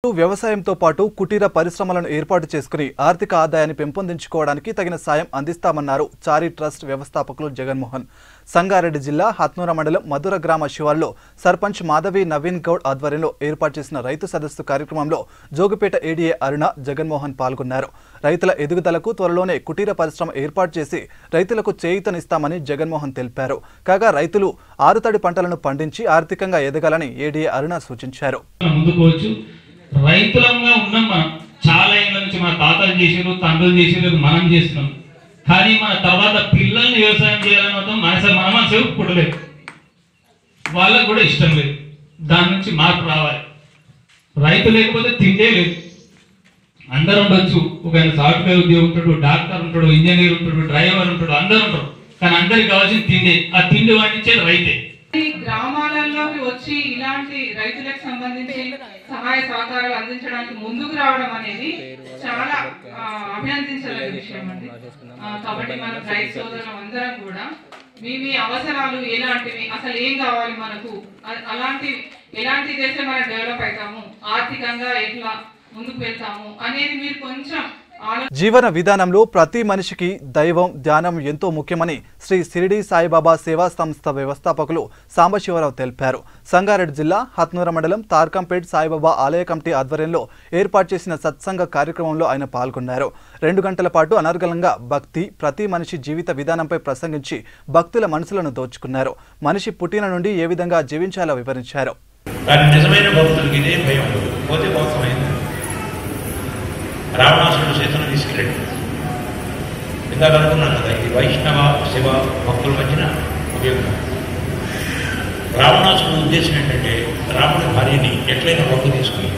వ్యవసాయంతో పాటు కుటీర పరిశ్రమలను ఏర్పాటు చేసుకుని ఆర్థిక ఆదాయాన్ని పెంపొందించుకోవడానికి తగిన సాయం అందిస్తామన్నారు చారి ట్రస్ట్ వ్యవస్థాపకులు జగన్మోహన్ సంగారెడ్డి జిల్లా హత్నూర మండలం మధుర గ్రామ శివార్లో సర్పంచ్ మాధవి నవీన్ గౌడ్ ఆధ్వర్యంలో ఏర్పాటు చేసిన రైతు సదస్సు కార్యక్రమంలో జోగుపేట ఏడీఏ అరుణ జగన్మోహన్ పాల్గొన్నారు రైతుల ఎదుగుదలకు త్వరలోనే కుటీర పరిశ్రమ ఏర్పాటు చేసి రైతులకు చేయూతనిస్తామని జగన్మోహన్ తెలిపారు కాగా రైతులు ఆరుతడి పంటలను పండించి ఆర్థికంగా ఎదగాలని ఏడీఏ అరుణ సూచించారు మనం ముందుకోవచ్చు రైతులంగా ఉన్నాం మనం చాలా ఏళ్ళ నుంచి మన తాతలు చేసారు తండ్రులు చేసారు మనం చేస్తున్నాం కానీ మన తర్వాత పిల్లల్ని వ్యవసాయం చేయాలని మాత్రం మనస మన మనసు పుట్టలేదు వాళ్ళకు కూడా ఇష్టం లేదు దాని నుంచి మార్పు రావాలి రైతు లేకపోతే తిండే లేదు అందరు ఉండొచ్చు ఒక ఆయన సాఫ్ట్వేర్ ఉద్యోగం ఉంటాడు డాక్టర్ ఉంటాడు ఇంజనీర్ ఉంటాడు డ్రైవర్ ఉంటాడు అందరు ఉంటారు కానీ అందరికి కావాల్సిన తిండి ఆ తిండి పండించేది రైతే ఈ గ్రామాలలోకి వచ్చి ఇలాంటి రైతులకు సంబంధించి సహాయ సహకారాలు అందించడానికి ముందుకు రావడం అనేది చాలా ఆ, అభినందించదగ్గ విషయం అండి ఆ, కాబట్టి మన రైతు సోదరులు అందరం కూడా మీ మీ అవసరాలు ఎలాంటివి అసలు ఏం కావాలి మనకు అ- అలాంటి ఎలాంటి చేస్తే మనం డెవలప్ అవుతాము ఆర్థికంగా ఎట్లా ముందుకు వెళ్తాము అనేది మీరు కొంచెం ఆలో జీవన విధానంలో ప్రతి మనిషికి దైవం ధ్యానం ఎంతో ముఖ్యమని శ్రీ సిరిడి సాయిబాబా సేవా సంస్థ వ్యవస్థాపకులు సాంబశివరావు తెలిపారు సంగారెడ్డి జిల్లా హత్నూర మండలం తార్కంపేట్ సాయిబాబా ఆలయ కమిటీ ఆధ్వర్యంలో ఏర్పాటు చేసిన సత్సంగ కార్యక్రమంలో ఆయన పాల్గొన్నారు రెండు గంటల పాటు అనర్గళంగా భక్తి ప్రతి మనిషి జీవిత విధానంపై ప్రసంగించి భక్తుల మనసులను దోచుకున్నారు మనిషి పుట్టిన నుండి ఏ విధంగా జీవించాలో వివరించారు కానీ నిజమైన భక్తులకి ఇదే భయం ఉండదు పోతే మోసమైంది రావణాసురుడు చేతను తీసుకెళ్ళాడు ఇందాక అనుకున్నాను కదా ఇది వైష్ణవ శివ భక్తుల మధ్యన ఉపయోగం రావణాసురుడు ఉద్దేశం ఏంటంటే రాముడి భార్యని ఎట్లయినా ఒడ్డు తీసుకుని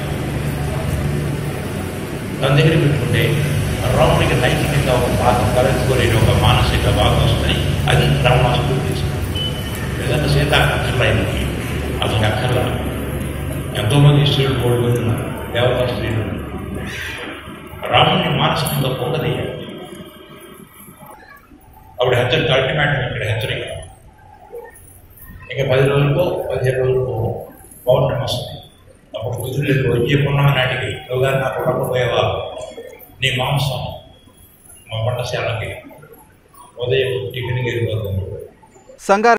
తన దగ్గర పెట్టుకుంటే రాముడికి నైతికంగా ఒక బాధ కలుసుకోలేని ఒక మానసిక బాధ వస్తుంది అది రావణాసురుడు ఉద్దేశం ఏదన్నా సీత అక్కర్లైనది అతనికి అక్కర్లా ఎంతోమంది స్త్రీలు కోరుకుని ఉన్నారు దేవతా స్త్రీలు రాముడిని మానసికంగా పొంగదయ్యాడు అప్పుడు హెచ్చరిక అల్టిమేటం ఇక్కడ హెచ్చరిక ఇంకా పది రోజులకో పదిహేను రోజులకో పౌర్ణమి వస్తుంది అప్పుడు కుదురులేదు వచ్చే పున్నమి నాటికి నువ్వు గారు నాకు ఉండకపోయావా నీ మాంసం మా పంటశాలకి ఉదయం టిఫిన్కి వెళ్ళిపోతుంది సంగారెడ్డి